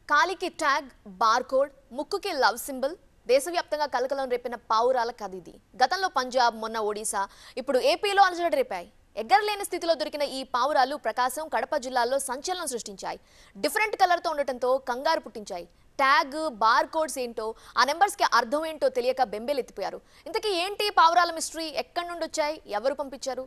కాలికి tag barcode ముక్కుకి love symbol దేశవ్యాప్తంగా కలకలం రేపిన పావురాల కథ ఇది గతంలో పంజాబ్ మొన్న ఒడిశా ఇప్పుడు ఏపీలో అలజడి రేపాయి ఎగ్గరలేని స్థితిలో దొరికిన ఈ పావురాలు ప్రకాశం కడప జిల్లాల్లో సంచలనం సృష్టించాయి డిఫరెంట్ కలర్తో ఉండటంతో కంగారు పుట్టించాయి ట్యాగ్ బార్ కోడ్స్ ఏంటో ఆ నెంబర్స్కి అర్థం ఏంటో తెలియక బెంబేలెత్తిపోయారు ఇంతకీ ఏంటి పావురాల మిస్టరీ ఎక్కడి నుండి వచ్చాయి ఎవరు పంపించారు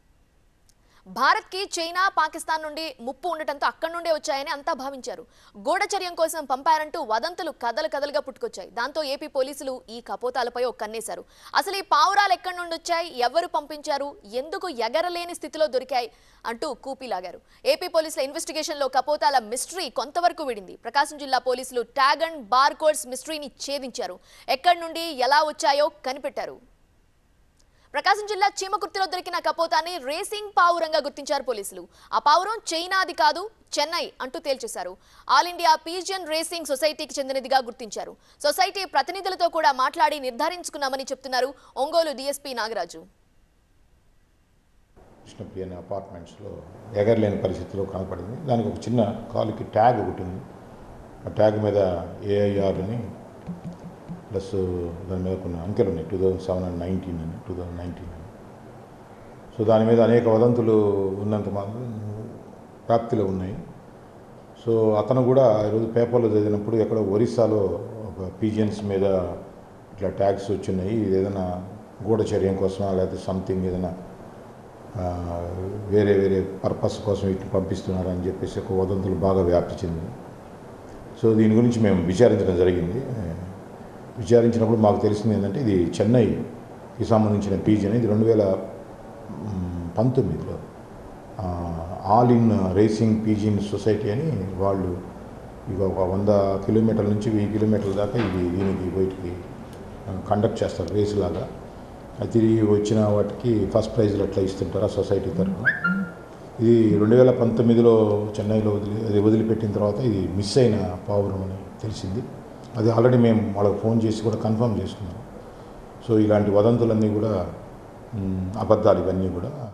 భారత్కి చైనా పాకిస్తాన్ నుండి ముప్పు ఉండటంతో అక్కడి నుండే వచ్చాయని అంతా భావించారు గూఢచర్యం కోసం పంపారంటూ వదంతులు కథలు కథలుగా పుట్టుకొచ్చాయి దాంతో ఏపీ పోలీసులు ఈ కపోతాలపై ఒక కన్నేశారు అసలు ఈ పావురాలు ఎక్కడి నుండి వచ్చాయి ఎవరు పంపించారు ఎందుకు ఎగరలేని స్థితిలో దొరికాయి అంటూ కూపీలాగారు ఏపీ పోలీసుల ఇన్వెస్టిగేషన్లో కపోతాల మిస్టరీ కొంతవరకు విడింది ప్రకాశం జిల్లా పోలీసులు ట్యాగ్ అండ్ బార్ కోడ్స్ మిస్టరీని ఛేదించారు ఎక్కడి నుండి ఎలా వచ్చాయో కనిపెట్టారు ప్రకాశం జిల్లా చీమకుర్తిలో దొరికిన కపోతాన్ని రేసింగ్ పావురంగా గుర్తించారు పోలీసులు ఆ పావురం చైనాది కాదు చెన్నై అంటూ తేల్చేశారు ఆల్ ఇండియా పీజియన్ రేసింగ్ సొసైటీకి చెందినదిగా గుర్తించారు సొసైటీ ప్రతినిధులతో కూడా మాట్లాడి నిర్ధారించుకున్నామని చెప్తున్నారు ఒంగోలు డీఎస్పీ నాగరాజు కృష్ణప్రియ అనే అపార్ట్మెంట్స్లో ఎగరలేని పరిస్థితిలో కనపడింది దానికి ఒక చిన్న కాలుకి ట్యాగ్ ఒకటి ఉంది ఆ ట్యాగ్ మీద ఏఐఆర్ అని ప్లస్ దాని మీద కొన్ని అంకెలు ఉన్నాయి two thousand seven and nineteen అని టూ థౌజండ్ నైన్టీన్ అని సో దాని మీద అనేక వదంతులు ఉన్నంత మాత్రం ప్రాప్తిలో ఉన్నాయి సో అతను కూడా ఈరోజు పేపర్లో చదివినప్పుడు ఎక్కడో ఒరిస్సాలో ఒక పీజియన్స్ మీద ఇట్లా ట్యాగ్స్ వచ్చినాయి ఇది ఏదైనా గూఢచర్యం కోసమా లేకపోతే సంథింగ్ ఏదైనా ఆ, వేరే వేరే పర్పస్ కోసం వీటిని పంపిస్తున్నారని చెప్పేసి ఒక వదంతులు బాగా వ్యాప్తి చెందింది సో దీని గురించి మేము విచారించడం జరిగింది విచారించినప్పుడు మాకు తెలిసింది ఏంటంటే ఇది చెన్నైకి సంబంధించిన పీజీ అనేది రెండు వేల మ్, పంతొమ్మిదిలో ఆ, all in racing pigeon society అని వాళ్ళు ఇక ఒక వంద కిలోమీటర్ల నుంచి వెయ్యి కిలోమీటర్ల దాకా ఇది దీనికి బయటికి కండక్ట్ చేస్తారు రేసు లాగా అది తిరిగి వచ్చిన వాటికి ఫస్ట్ ప్రైజ్లు అట్లా ఇస్తుంటారు ఆ సొసైటీ తరఫున ఇది రెండు వేల పంతొమ్మిదిలో చెన్నైలో వదిలి అది వదిలిపెట్టిన తర్వాత ఇది మిస్ అయిన పావురం అని తెలిసింది అది ఆల్రెడీ మేము వాళ్ళకి ఫోన్ చేసి కూడా కన్ఫర్మ్ చేసుకున్నాం సో ఇలాంటి వదంతులన్నీ కూడా మ్, అబద్ధాలు ఇవన్నీ కూడా